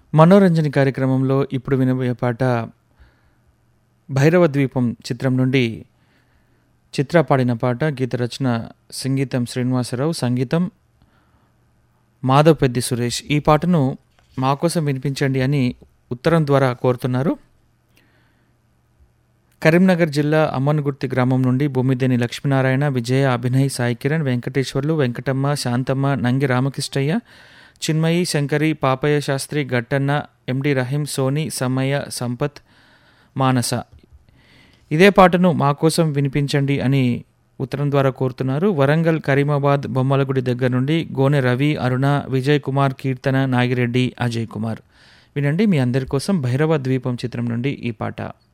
మనోరంజని కార్యక్రమంలో ఇప్పుడు వినబోయే పాట భైరవ ద్వీపం చిత్రం నుండి చిత్ర పాడిన పాట గీత రచన సంగీతం శ్రీనివాసరావు సంగీతం మాధవ్ పెద్ది సురేష్ ఈ పాటను మా కోసం వినిపించండి అని ఉత్తరం ద్వారా కోరుతున్నారు కరీంనగర్ జిల్లా అమ్మన్గుర్తి గ్రామం నుండి భూమిదేని లక్ష్మీనారాయణ విజయ అభినయ్ సాయి కిరణ్ వెంకటేశ్వర్లు వెంకటమ్మ శాంతమ్మ నంగి రామకృష్ణయ్య చిన్మయి శంకరి పాపయ్య శాస్త్రి గట్టన్న ఎండి రహీం సోని సమ్మయ్య సంపత్ మానస ఇదే పాటను మా కోసం వినిపించండి అని ఉత్తరం ద్వారా కోరుతున్నారు వరంగల్ కరీమాబాద్ బొమ్మలగుడి దగ్గర నుండి గోనె రవి అరుణ విజయ్ కుమార్ కీర్తన నాగిరెడ్డి అజయ్ కుమార్ వినండి మీ అందరి కోసం భైరవ ద్వీపం చిత్రం నుండి ఈ పాట